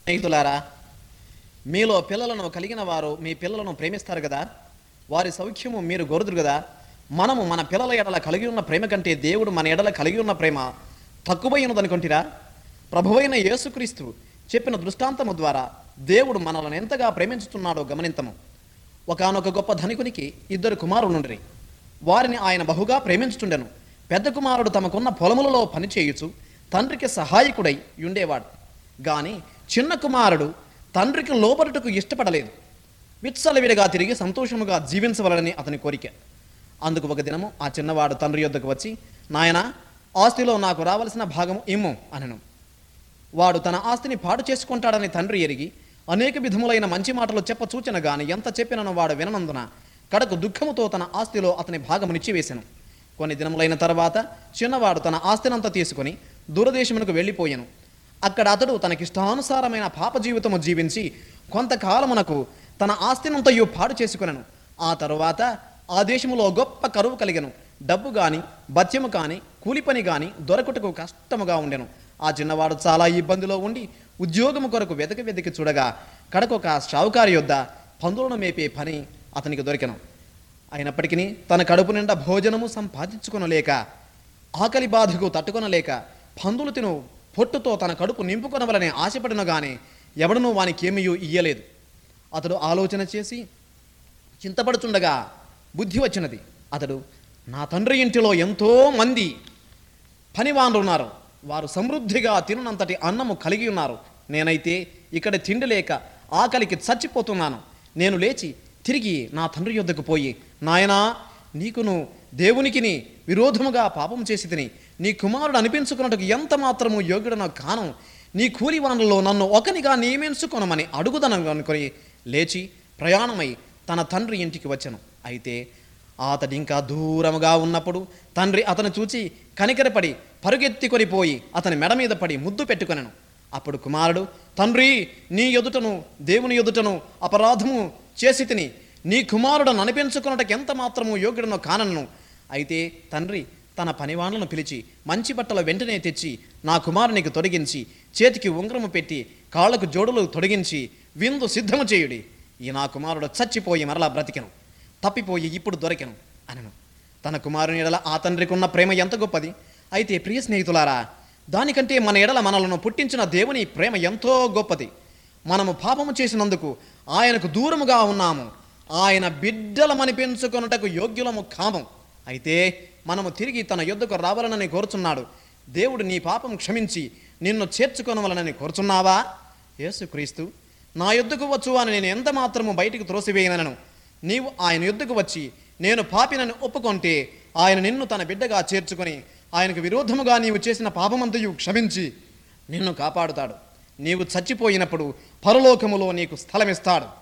స్నేహితులారా మీలో పిల్లలను కలిగిన వారు మీ పిల్లలను ప్రేమిస్తారు కదా వారి సౌఖ్యము మీరు గోరుదురు కదా మనము మన పిల్లల ఎడల కలిగి ఉన్న ప్రేమ కంటే దేవుడు మన ఎడల కలిగి ఉన్న ప్రేమ తక్కువైనదనుకుంటారా ప్రభువైన యేసుక్రీస్తు చెప్పిన దృష్టాంతము ద్వారా దేవుడు మనల్ని ఎంతగా ప్రేమించుతున్నాడో గమనింతము ఒకానొక గొప్ప ధనికునికి ఇద్దరు కుమారులుండ్రి వారిని ఆయన బహుగా ప్రేమించుచుండెను పెద్ద కుమారుడు తమకున్న పొలములలో పనిచేయుచు తండ్రికి సహాయకుడై ఉండేవాడు గాని చిన్న కుమారుడు తండ్రికి లోబడుటకు ఇష్టపడలేదు విత్సలవిడిగా తిరిగి సంతోషముగా జీవించవలనని అతని కోరిక అందుకు ఒక దినము ఆ చిన్నవాడు తండ్రి యొద్దకు వచ్చి నాయనా ఆస్తిలో నాకు రావలసిన భాగము ఇమ్ము అనను వాడు తన ఆస్తిని పాడు చేసుకుంటాడని తండ్రి ఎరిగి అనేక విధములైన మంచి మాటలు చెప్ప సూచన గాని ఎంత చెప్పినను వాడు విననందున కడకు దుఃఖముతో తన ఆస్తిలో అతని భాగము నిచ్చివేశను కొన్ని దినములైన తర్వాత చిన్నవాడు తన ఆస్తినంతా తీసుకొని దూరదేశమునకు వెళ్ళిపోయాను అక్కడ అతడు తనకిష్టానుసారమైన పాప జీవితము జీవించి కొంతకాలమునకు తన ఆస్తినంతయు పాడు చేసుకొనను ఆ తరువాత ఆ దేశములో గొప్ప కరువు కలిగెను డబ్బు గాని బత్యము కాని కూలి పని గాని దొరకుటకు కష్టముగా ఉండెను ఆ చిన్నవాడు చాలా ఇబ్బందిలో ఉండి ఉద్యోగము కొరకు వెతకి వెతికి చూడగా కడకొక షావుకారి యొద్ద పందులను మేపే పని అతనికి దొరికెను అయినప్పటికీ తన కడుపు నిండా భోజనము సంపాదించుకొనలేక ఆకలి బాధకు తట్టుకొనలేక పందులు తిను పొట్టుతో తన కడుపు నింపుకొనవలనే ఆశపడిన గాని ఎవడనూ వానికేమీ ఇయ్యలేదు అతడు ఆలోచన చేసి చింతపడుచుండగా బుద్ధి వచ్చినది అతడు నా తండ్రి ఇంటిలో ఎంతో మంది పనివాన్లు ఉన్నారు వారు సమృద్ధిగా తినునంతటి అన్నము కలిగి ఉన్నారు నేనైతే ఇక్కడ తిండి లేక ఆకలికి చచ్చిపోతున్నాను నేను లేచి తిరిగి నా తండ్రి యొద్దకు పోయి నాయనా నీకును దేవునికిని విరోధముగా పాపం చేసి తిని నీ కుమారుడు అనిపించుకున్నట్టుకు ఎంత మాత్రము యోగ్యుడనో కాను నీ కూలి వనరులో నన్ను ఒకనిగా నియమించుకొనమని అడుగుదనం అనుకొని లేచి ప్రయాణమై తన తండ్రి ఇంటికి వచ్చాను అయితే అతడు ఇంకా దూరముగా ఉన్నప్పుడు తండ్రి అతను చూచి కనికరపడి పరుగెత్తికొని పోయి అతని మెడ మీద పడి ముద్దు పెట్టుకొనెను అప్పుడు కుమారుడు తండ్రి నీ ఎదుటను దేవుని ఎదుటను అపరాధము చేసి తిని నీ కుమారుడు అనిపించుకున్నటకు ఎంత మాత్రము యోగ్యుడనో కానను అయితే తండ్రి తన పనివాణ్లను పిలిచి మంచి బట్టలు వెంటనే తెచ్చి నా కుమారునికి తొడిగించి చేతికి ఉంగరము పెట్టి కాళ్ళకు జోడులు తొడిగించి విందు సిద్ధము చేయుడి ఈ నా కుమారుడు చచ్చిపోయి మరలా బ్రతికెను తప్పిపోయి ఇప్పుడు దొరికెను అనను తన కుమారుని ఎడల ఆ తండ్రికి ఉన్న ప్రేమ ఎంత గొప్పది అయితే ప్రియ స్నేహితులారా దానికంటే మన ఎడల మనలను పుట్టించిన దేవుని ప్రేమ ఎంతో గొప్పది మనము పాపము చేసినందుకు ఆయనకు దూరముగా ఉన్నాము ఆయన బిడ్డలమని పెంచుకొనుటకు యోగ్యులము కాము అయితే మనము తిరిగి తన యుద్ధకు రావాలనని కోరుచున్నాడు దేవుడు నీ పాపం క్షమించి నిన్ను చేర్చుకొనవలనని కోరుచున్నావా యేసుక్రీస్తు నా యుద్ధకు వచ్చు అని నేను ఎంత మాత్రము బయటికి త్రోసివేయనను నీవు ఆయన యుద్ధకు వచ్చి నేను పాపినని ఒప్పుకొంటే ఆయన నిన్ను తన బిడ్డగా చేర్చుకొని ఆయనకు విరోధముగా నీవు చేసిన పాపమంతయు క్షమించి నిన్ను కాపాడుతాడు నీవు చచ్చిపోయినప్పుడు పరలోకములో నీకు స్థలమిస్తాడు